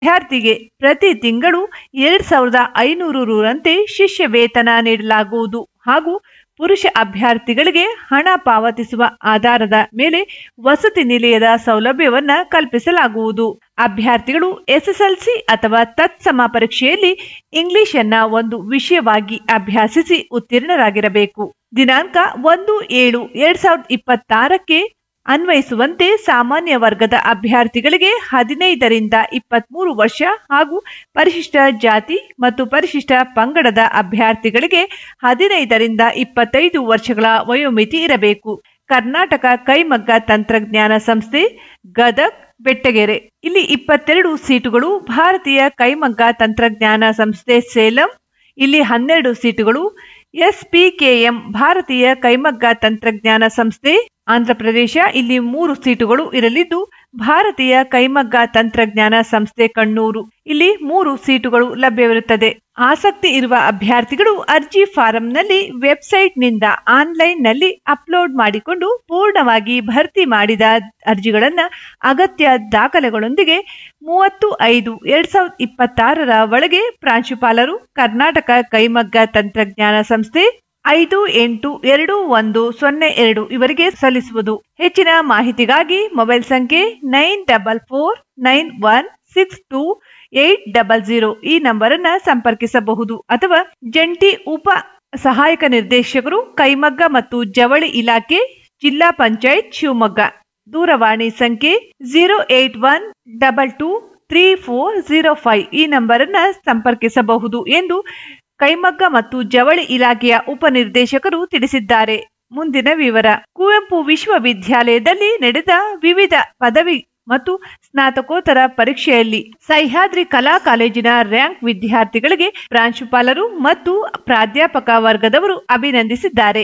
ವಿದ್ಯಾರ್ಥಿಗೆ ಪ್ರತಿ ತಿಂಗಳು ಎರಡ್ ಸಾವಿರದ ಐನೂರು ರುರಂತೆ ಶಿಷ್ಯ ವೇತನ ನೀಡಲಾಗುವುದು ಹಾಗೂ ಪುರುಷ ಅಭ್ಯರ್ಥಿಗಳಿಗೆ ಹಣ ಪಾವತಿಸುವ ಆಧಾರದ ಮೇಲೆ ವಸತಿ ನಿಲಯದ ಸೌಲಭ್ಯವನ್ನ ಕಲ್ಪಿಸಲಾಗುವುದು ಅಭ್ಯರ್ಥಿಗಳು ಎಸ್ಎಸ್ಎಲ್ಸಿ ಅಥವಾ ತತ್ಸಮ ಪರೀಕ್ಷೆಯಲ್ಲಿ ಇಂಗ್ಲಿಷ್ ಅನ್ನ ಒಂದು ವಿಷಯವಾಗಿ ಅಭ್ಯಾಸಿಸಿ ಉತ್ತೀರ್ಣರಾಗಿರಬೇಕು ದಿನಾಂಕ ಒಂದು ಏಳು ಎರಡ್ ಸಾವಿರದ ಇಪ್ಪತ್ತಾರಕ್ಕೆ ಅನ್ವಯಿಸುವಂತೆ ಸಾಮಾನ್ಯ ವರ್ಗದ ಅಭ್ಯರ್ಥಿಗಳಿಗೆ ಹದಿನೈದರಿಂದ ಇಪ್ಪತ್ಮೂರು ವರ್ಷ ಹಾಗೂ ಪರಿಶಿಷ್ಟ ಜಾತಿ ಮತ್ತು ಪರಿಶಿಷ್ಟ ಪಂಗಡದ ಅಭ್ಯರ್ಥಿಗಳಿಗೆ ಹದಿನೈದರಿಂದ ಇಪ್ಪತ್ತೈದು ವರ್ಷಗಳ ವಯೋಮಿತಿ ಇರಬೇಕು ಕರ್ನಾಟಕ ಕೈಮಗ್ಗ ತಂತ್ರಜ್ಞಾನ ಸಂಸ್ಥೆ ಗದಗ್ ಬೆಟ್ಟಗೆರೆ ಇಲ್ಲಿ ಇಪ್ಪತ್ತೆರಡು ಸೀಟುಗಳು ಭಾರತೀಯ ಕೈಮಗ್ಗ ತಂತ್ರಜ್ಞಾನ ಸಂಸ್ಥೆ ಸೇಲಂ ಇಲ್ಲಿ ಹನ್ನೆರಡು ಸೀಟುಗಳು ಎಸ್ಪಿಕೆಎಂ ಭಾರತೀಯ ಕೈಮಗ್ಗ ತಂತ್ರಜ್ಞಾನ ಸಂಸ್ಥೆ ಆಂಧ್ರಪ್ರದೇಶ ಇಲ್ಲಿ ಮೂರು ಸೀಟುಗಳು ಇರಲಿದ್ದು ಭಾರತೀಯ ಕೈಮಗ್ಗ ತಂತ್ರಜ್ಞಾನ ಸಂಸ್ಥೆ ಕಣ್ಣೂರು ಇಲ್ಲಿ ಮೂರು ಸೀಟುಗಳು ಲಭ್ಯವಿರುತ್ತದೆ ಆಸಕ್ತಿ ಇರುವ ಅಭ್ಯರ್ಥಿಗಳು ಅರ್ಜಿ ಫಾರಂನಲ್ಲಿ ವೆಬ್ಸೈಟ್ನಿಂದ ಆನ್ಲೈನ್ನಲ್ಲಿ ಅಪ್ಲೋಡ್ ಮಾಡಿಕೊಂಡು ಪೂರ್ಣವಾಗಿ ಭರ್ತಿ ಮಾಡಿದ ಅರ್ಜಿಗಳನ್ನ ಅಗತ್ಯ ದಾಖಲೆಗಳೊಂದಿಗೆ ಮೂವತ್ತು ಐದು ಎರಡ್ ಸಾವಿರದ ಇಪ್ಪತ್ತಾರರ ಒಳಗೆ ಪ್ರಾಂಶುಪಾಲರು ಕರ್ನಾಟಕ ಕೈಮಗ್ಗ ತಂತ್ರಜ್ಞಾನ ಸಂಸ್ಥೆ ಐದು ಎಂಟು ಎರಡು ಒಂದು ಸೊನ್ನೆ ಎರಡು ಇವರಿಗೆ ಸಲ್ಲಿಸುವುದು ಹೆಚ್ಚಿನ ಮಾಹಿತಿಗಾಗಿ ಮೊಬೈಲ್ ಸಂಖ್ಯೆ nine double four nine one six two eight double zero ಈ ನಂಬರ್ ಅನ್ನ ಸಂಪರ್ಕಿಸಬಹುದು ಅಥವಾ ಜಂಟಿ ಉಪ ಸಹಾಯಕ ನಿರ್ದೇಶಕರು ಕೈಮಗ್ಗ ಮತ್ತು ಜವಳಿ ಇಲಾಖೆ ಜಿಲ್ಲಾ ಪಂಚಾಯತ್ ಶಿವಮೊಗ್ಗ ದೂರವಾಣಿ ಸಂಖ್ಯೆ zero eight one double two three four zero five ಈ ನಂಬರ್ ಅನ್ನ ಸಂಪರ್ಕಿಸಬಹುದು ಎಂದು ಕೈಮಗ್ಗ ಮತ್ತು ಜವಳಿ ಇಲಾಖೆಯ ಉಪನಿರ್ದೇಶಕರು ತಿಳಿಸಿದ್ದಾರೆ ಮುಂದಿನ ವಿವರ ಕುವೆಂಪು ವಿಶ್ವವಿದ್ಯಾಲಯದಲ್ಲಿ ನಡೆದ ವಿವಿಧ ಪದವಿ ಮತ್ತು ಸ್ನಾತಕೋತ್ತರ ಪರೀಕ್ಷೆಯಲ್ಲಿ ಸಹ್ಯಾದ್ರಿ ಕಲಾ ಕಾಲೇಜಿನ ರ್ಯಾಂಕ್ ವಿದ್ಯಾರ್ಥಿಗಳಿಗೆ ಪ್ರಾಂಶುಪಾಲರು ಮತ್ತು ಪ್ರಾಧ್ಯಾಪಕ ವರ್ಗದವರು ಅಭಿನಂದಿಸಿದ್ದಾರೆ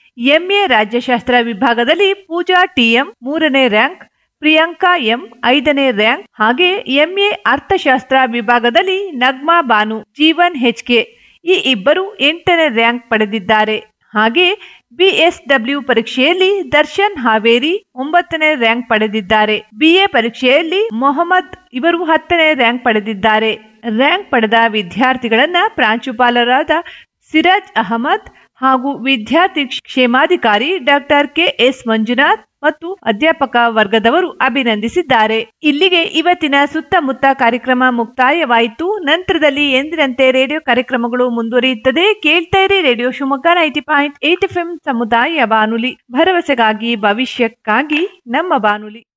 ಎಂಎ ರಾಜ್ಯಶಾಸ್ತ್ರ ವಿಭಾಗದಲ್ಲಿ ಪೂಜಾ ಟಿಎಂ ಮೂರನೇ ರ್ಯಾಂಕ್ ಪ್ರಿಯಾಂಕಾ ಎಂ ಐದನೇ ರ್ಯಾಂಕ್ ಹಾಗೆ ಎಂಎ ಅರ್ಥಶಾಸ್ತ್ರ ವಿಭಾಗದಲ್ಲಿ ನಗ್ಮಾ ಬಾನು ಜೀವನ್ ಹೆಚ್ಕೆ ಈ ಇಬ್ಬರು ಎಂಟನೇ ರ್ಯಾಂಕ್ ಪಡೆದಿದ್ದಾರೆ ಹಾಗೆ ಬಿಎಸ್ಡಬ್ಲ್ಯೂ ಪರೀಕ್ಷೆಯಲ್ಲಿ ದರ್ಶನ್ ಹಾವೇರಿ ಒಂಬತ್ತನೇ ರ್ಯಾಂಕ್ ಪಡೆದಿದ್ದಾರೆ ಬಿಎ ಪರೀಕ್ಷೆಯಲ್ಲಿ ಮೊಹಮ್ಮದ್ ಇವರು ಹತ್ತನೇ ರ್ಯಾಂಕ್ ಪಡೆದಿದ್ದಾರೆ ರ್ಯಾಂಕ್ ಪಡೆದ ವಿದ್ಯಾರ್ಥಿಗಳನ್ನ ಪ್ರಾಂಶುಪಾಲರಾದ ಸಿರಾಜ್ ಅಹಮದ್ ಹಾಗೂ ವಿದ್ಯಾರ್ಥಿ ಕ್ಷೇಮಾಧಿಕಾರಿ ಡಾಕ್ಟರ್ ಕೆ ಎಸ್ ಮಂಜುನಾಥ್ ಮತ್ತು ಅಧ್ಯಾಪಕ ವರ್ಗದವರು ಅಭಿನಂದಿಸಿದ್ದಾರೆ ಇಲ್ಲಿಗೆ ಇವತ್ತಿನ ಸುತ್ತಮುತ್ತ ಕಾರ್ಯಕ್ರಮ ಮುಕ್ತಾಯವಾಯಿತು ನಂತರದಲ್ಲಿ ಎಂದಿನಂತೆ ರೇಡಿಯೋ ಕಾರ್ಯಕ್ರಮಗಳು ಮುಂದುವರಿಯುತ್ತದೆ ಕೇಳ್ತಾ ಇರಿ radio Shivamogga ninety point eight F ಸಮುದಾಯ ಬಾನುಲಿ ಭರವಸೆಗಾಗಿ ಭವಿಷ್ಯಕ್ಕಾಗಿ ನಮ್ಮ ಬಾನುಲಿ